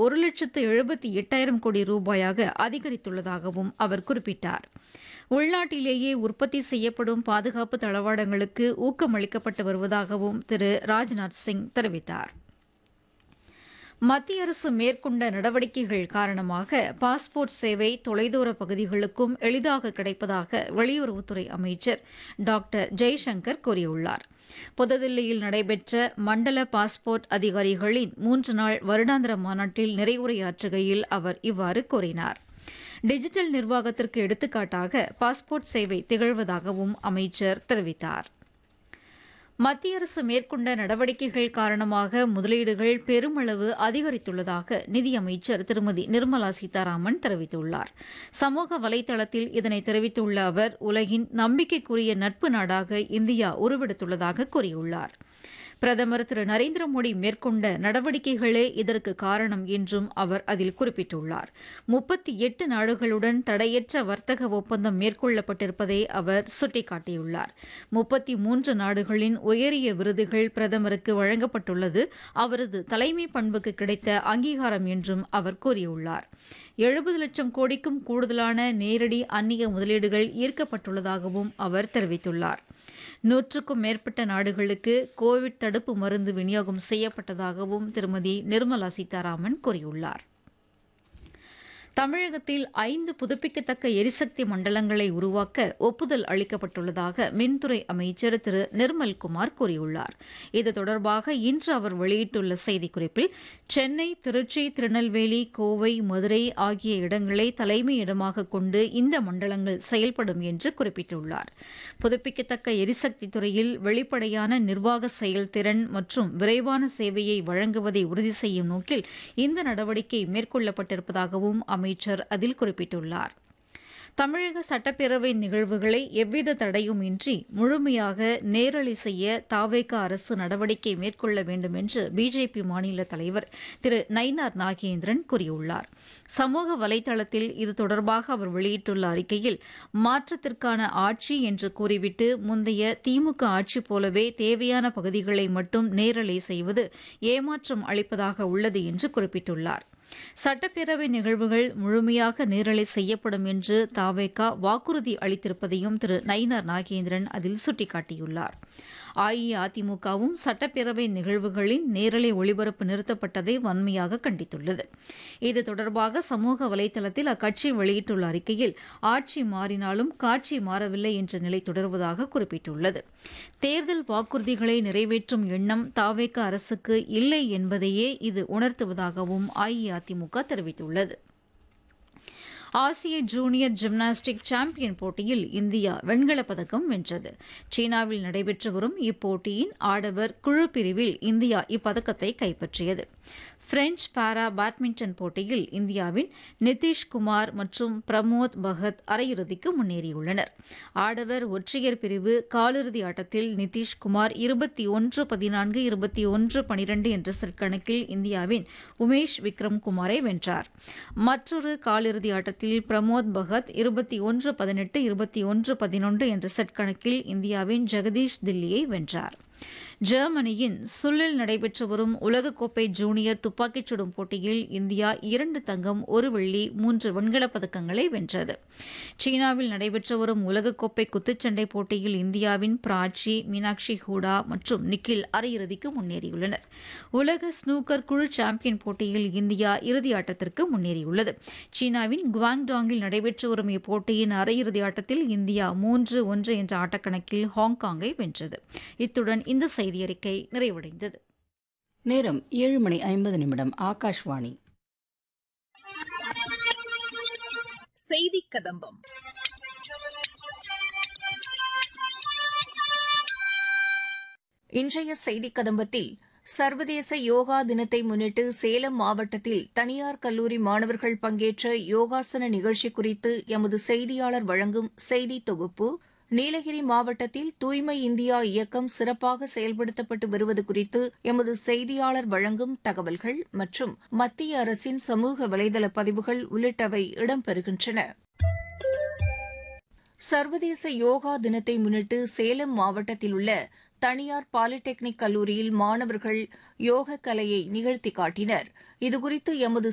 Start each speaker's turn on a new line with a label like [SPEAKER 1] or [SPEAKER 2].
[SPEAKER 1] ஒரு லட்சத்து எழுபத்தி எட்டாயிரம் கோடி ரூபாயாக அதிகரித்துள்ளதாகவும் அவர் குறிப்பிட்டார் உள்நாட்டிலேயே உற்பத்தி செய்யப்படும் பாதுகாப்பு தளவாடங்களுக்கு ஊக்கமளிக்கப்பட்டு வருவதாகவும் திரு ராஜ்நாத் சிங் தெரிவித்தார் மத்திய அரசு மேற்கொண்ட நடவடிக்கைகள் காரணமாக பாஸ்போர்ட் சேவை தொலைதூர பகுதிகளுக்கும் எளிதாக கிடைப்பதாக வெளியுறவுத்துறை அமைச்சர் டாக்டர் ஜெய்சங்கர் கூறியுள்ளார் புதுதில்லியில் நடைபெற்ற மண்டல பாஸ்போர்ட் அதிகாரிகளின் மூன்று நாள் வருடாந்திர மாநாட்டில் நிறைவுரையாற்றுகையில் அவர் இவ்வாறு கூறினார் டிஜிட்டல் நிர்வாகத்திற்கு எடுத்துக்காட்டாக பாஸ்போர்ட் சேவை திகழ்வதாகவும் அமைச்சர் தெரிவித்தார் மத்திய அரசு மேற்கொண்ட நடவடிக்கைகள் காரணமாக முதலீடுகள் பெருமளவு அதிகரித்துள்ளதாக நிதியமைச்சர் திருமதி நிர்மலா சீதாராமன் தெரிவித்துள்ளார் சமூக வலைதளத்தில் இதனை தெரிவித்துள்ள அவர் உலகின் நம்பிக்கைக்குரிய நட்பு நாடாக இந்தியா உருவெடுத்துள்ளதாக கூறியுள்ளார் பிரதமர் திரு நரேந்திர மோடி மேற்கொண்ட நடவடிக்கைகளே இதற்கு காரணம் என்றும் அவர் அதில் குறிப்பிட்டுள்ளார் முப்பத்தி எட்டு நாடுகளுடன் தடையற்ற வர்த்தக ஒப்பந்தம் மேற்கொள்ளப்பட்டிருப்பதை அவர் சுட்டிக்காட்டியுள்ளார் முப்பத்தி மூன்று நாடுகளின் உயரிய விருதுகள் பிரதமருக்கு வழங்கப்பட்டுள்ளது அவரது தலைமை பண்புக்கு கிடைத்த அங்கீகாரம் என்றும் அவர் கூறியுள்ளார் எழுபது லட்சம் கோடிக்கும் கூடுதலான நேரடி அந்நிய முதலீடுகள் ஈர்க்கப்பட்டுள்ளதாகவும் அவர் தெரிவித்துள்ளார் நூற்றுக்கும் மேற்பட்ட நாடுகளுக்கு கோவிட் தடுப்பு மருந்து விநியோகம் செய்யப்பட்டதாகவும் திருமதி நிர்மலா சீதாராமன் கூறியுள்ளார் தமிழகத்தில் ஐந்து புதுப்பிக்கத்தக்க எரிசக்தி மண்டலங்களை உருவாக்க ஒப்புதல் அளிக்கப்பட்டுள்ளதாக மின்துறை அமைச்சர் திரு நிர்மல்குமார் கூறியுள்ளார் இது தொடர்பாக இன்று அவர் வெளியிட்டுள்ள செய்திக்குறிப்பில் சென்னை திருச்சி திருநெல்வேலி கோவை மதுரை ஆகிய இடங்களை தலைமையிடமாக கொண்டு இந்த மண்டலங்கள் செயல்படும் என்று குறிப்பிட்டுள்ளார் புதுப்பிக்கத்தக்க எரிசக்தி துறையில் வெளிப்படையான நிர்வாக செயல்திறன் மற்றும் விரைவான சேவையை வழங்குவதை உறுதி செய்யும் நோக்கில் இந்த நடவடிக்கை மேற்கொள்ளப்பட்டிருப்பதாகவும் அமைச்சர் அதில் குறிப்பிட்டுள்ளார் தமிழக சட்டப்பேரவை நிகழ்வுகளை எவ்வித தடையுமின்றி முழுமையாக நேரலை செய்ய தாவேக அரசு நடவடிக்கை மேற்கொள்ள வேண்டும் என்று பிஜேபி மாநில தலைவர் திரு நயினார் நாகேந்திரன் கூறியுள்ளார் சமூக வலைதளத்தில் இது தொடர்பாக அவர் வெளியிட்டுள்ள அறிக்கையில் மாற்றத்திற்கான ஆட்சி என்று கூறிவிட்டு முந்தைய திமுக ஆட்சி போலவே தேவையான பகுதிகளை மட்டும் நேரலை செய்வது ஏமாற்றம் அளிப்பதாக உள்ளது என்று குறிப்பிட்டுள்ளார் சட்டப்பேரவை நிகழ்வுகள் முழுமையாக நேரலை செய்யப்படும் என்று தாவேகா வாக்குறுதி அளித்திருப்பதையும் திரு நயினார் நாகேந்திரன் அதில் சுட்டிக்காட்டியுள்ளார் அஇஅதிமுகவும் சட்டப்பேரவை நிகழ்வுகளின் நேரலை ஒளிபரப்பு நிறுத்தப்பட்டதை வன்மையாக கண்டித்துள்ளது இது தொடர்பாக சமூக வலைதளத்தில் அக்கட்சி வெளியிட்டுள்ள அறிக்கையில் ஆட்சி மாறினாலும் காட்சி மாறவில்லை என்ற நிலை தொடர்வதாக குறிப்பிட்டுள்ளது தேர்தல் வாக்குறுதிகளை நிறைவேற்றும் எண்ணம் தாவேக அரசுக்கு இல்லை என்பதையே இது உணர்த்துவதாகவும் அஇஅதிமுக தெரிவித்துள்ளது ஆசிய ஜூனியர் ஜிம்னாஸ்டிக் சாம்பியன் போட்டியில் இந்தியா வெண்கலப் பதக்கம் வென்றது சீனாவில் நடைபெற்று வரும் இப்போட்டியின் ஆடவர் குழு பிரிவில் இந்தியா இப்பதக்கத்தை கைப்பற்றியது பிரெஞ்ச் பாரா பேட்மிண்டன் போட்டியில் இந்தியாவின் நிதிஷ் குமார் மற்றும் பிரமோத் பகத் அரையிறுதிக்கு முன்னேறியுள்ளனர் ஆடவர் ஒற்றையர் பிரிவு காலிறுதி ஆட்டத்தில் நிதிஷ் குமார் இருபத்தி ஒன்று பதினான்கு இருபத்தி ஒன்று பனிரெண்டு என்ற செட் கணக்கில் இந்தியாவின் உமேஷ் விக்ரம் குமாரை வென்றார் மற்றொரு காலிறுதி ஆட்டத்தில் பிரமோத் பகத் இருபத்தி ஒன்று பதினெட்டு இருபத்தி ஒன்று பதினொன்று என்ற செட் கணக்கில் இந்தியாவின் ஜெகதீஷ் தில்லியை வென்றார் ஜெர்மனியின் சுல்லில் நடைபெற்று வரும் உலகக்கோப்பை ஜூனியர் துப்பாக்கிச் சுடும் போட்டியில் இந்தியா இரண்டு தங்கம் ஒரு வெள்ளி மூன்று வெண்கலப் பதக்கங்களை வென்றது சீனாவில் நடைபெற்று வரும் உலகக்கோப்பை குத்துச்சண்டை போட்டியில் இந்தியாவின் பிராச்சி மீனாட்சி ஹூடா மற்றும் நிக்கில் அரையிறுதிக்கு முன்னேறியுள்ளனர் உலக ஸ்னூக்கர் குழு சாம்பியன் போட்டியில் இந்தியா இறுதி ஆட்டத்திற்கு முன்னேறியுள்ளது சீனாவின் குவாங்டாங்கில் நடைபெற்று வரும் இப்போட்டியின் அரையிறுதி ஆட்டத்தில் இந்தியா மூன்று ஒன்று என்ற ஆட்டக்கணக்கில் ஹாங்காங்கை வென்றது இத்துடன் இந்த செய்தியறிக்கை நிறைவடைந்தது
[SPEAKER 2] நேரம் ஏழு மணி ஐம்பது நிமிடம் ஆகாஷ்வாணி
[SPEAKER 3] செய்தி கதம்பம் இன்றைய செய்தி கதம்பத்தில் சர்வதேச யோகா தினத்தை முன்னிட்டு சேலம் மாவட்டத்தில் தனியார் கல்லூரி மாணவர்கள் பங்கேற்ற யோகாசன நிகழ்ச்சி குறித்து எமது செய்தியாளர் வழங்கும் செய்தி தொகுப்பு நீலகிரி மாவட்டத்தில் தூய்மை இந்தியா இயக்கம் சிறப்பாக செயல்படுத்தப்பட்டு வருவது குறித்து எமது செய்தியாளர் வழங்கும் தகவல்கள் மற்றும் மத்திய அரசின் சமூக வலைதள பதிவுகள் உள்ளிட்டவை இடம்பெறுகின்றன சர்வதேச யோகா தினத்தை முன்னிட்டு சேலம் மாவட்டத்தில் உள்ள தனியார் பாலிடெக்னிக் கல்லூரியில் மாணவர்கள் யோக கலையை நிகழ்த்தி காட்டினர் இதுகுறித்து எமது